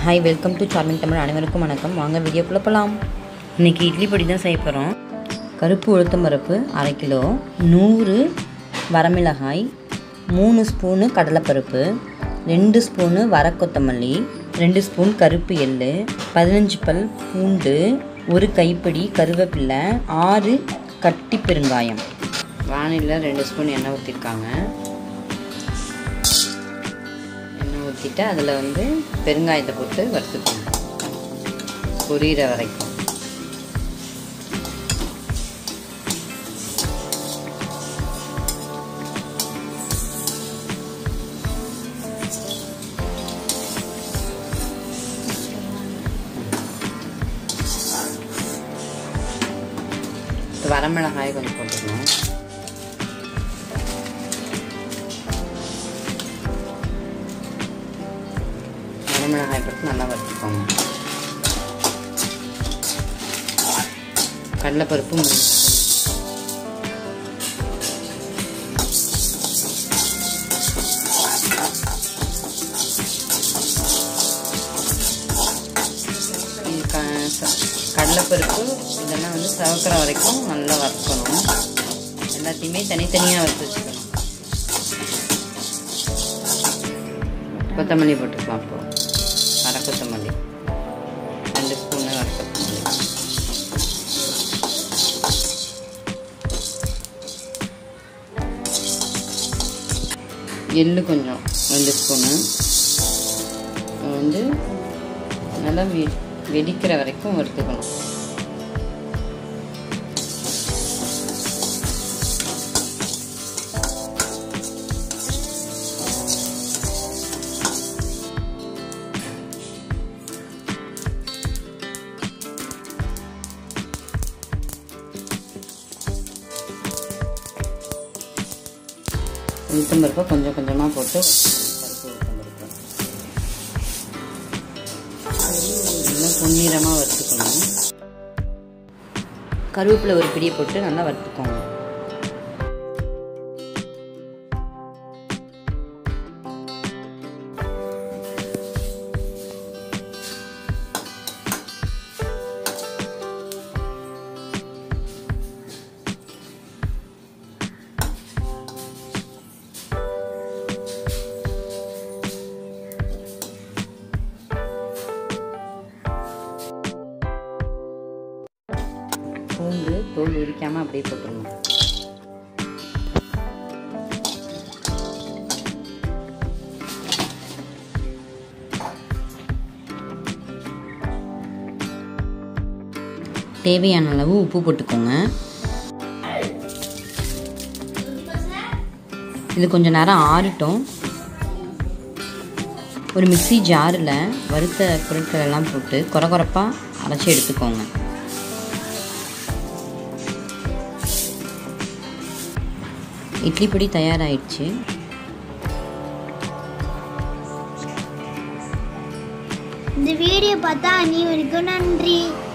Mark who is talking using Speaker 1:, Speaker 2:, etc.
Speaker 1: hi welcome to charming Tamil அனைவருக்கும் வணக்கம் வாங்க வீடியோக்குள்ளே போகலாம் இன்றைக்கி இட்லி பொடி தான் செய்ய போகிறோம் கருப்பு உளுத்தம் பருப்பு அரை கிலோ நூறு வரமிளகாய் மூணு ஸ்பூனு கடலைப்பருப்பு ரெண்டு ஸ்பூனு வர கொத்தமல்லி ரெண்டு ஸ்பூன் கருப்பு எள்ளு பதினஞ்சு பல் பூண்டு ஒரு கைப்பிடி கருவேப்பிலை ஆறு கட்டி பெருங்காயம் வானிலை ரெண்டு ஸ்பூன் எண்ணெய் ஊற்றிருக்காங்க எண்ணெய் ஊற்றிட்டு அதில் வந்து பெருங்காயத்தை போட்டு வறுத்துக்கணும் பொரியிற வரைக்கும் வரமிளகாய் கொஞ்சம் போட்டுக்கணும் வரமிளகாய் போட்டு நல்லா வறுத்துக்கோங்க கடலைப்பருப்பு மூணு இது க ச- கடலைப்பருப்பு இதெல்லாம் வந்து சவக்கிற வரைக்கும் நல்லா வறுக்கணும் எல்லாத்தையுமே தனித்தனியாக வறுத்து வச்சுக்கணும் கொத்தமல்லி போட்டுக்கலாம் அப்போ அரை கொத்தமல்லி ரெண்டு ஸ்பூனு அரை கொத்தமல்லி எள்ளு கொஞ்சம் ரெண்டு ஸ்பூனு வந்து நல்லா வெ வெடிக்கிற வரைக்கும் வறுத்துக்கணும் உளுத்தம் பருப்பை கொஞ்சம் கொஞ்சமாக போட்டு பருப்பு உளுத்தம் பருப்பு நல்லா பொன்னிறமாக வறுத்துக்கணும் கருவேப்பிலை ஒரு பிடியை போட்டு நல்லா வறுத்துக்கோங்க பூண்டு தோல் உரிக்காமல் அப்படியே போட்டுடணும் தேவையான அளவு உப்பு போட்டுக்கோங்க இது கொஞ்சம் நேரம் ஆறட்டும் ஒரு மிக்ஸி ஜாரில் வறுத்த பொருட்கள் எல்லாம் போட்டு குறை குறைப்பாக அரைச்சி எடுத்துக்கோங்க இட்லி பொடி தயாராகிடுச்சு
Speaker 2: இந்த வீடியோ பார்த்தா அனைவருக்கும் நன்றி